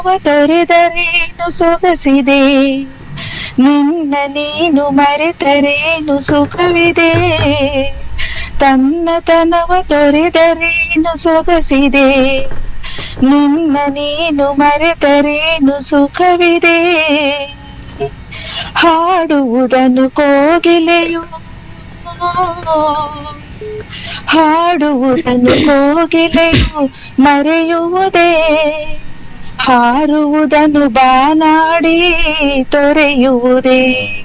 ತೊರೆದರೇನು ಸೊಗಸಿದೆ ನಿನ್ನ ನೀನು ಮರೆತರೇನು ಸುಖವಿದೆ ತನ್ನತನವ ತೊರೆದರೇನು ಸೊಗಸಿದೆ ನಿನ್ನ ನೀನು ಮರೆತರೇನು ಸುಖವಿದೆ ಹಾಡುವುದನ್ನು ಕೋಗಿಲೆಯು ಹಾಡುವುದನ್ನು ಕೋಗಿಲೆಯು ಮರೆಯುವುದೇ ಹಾರುವುದನ್ನು ಬಾನಾಡಿ ತೊರೆಯುವುದೇ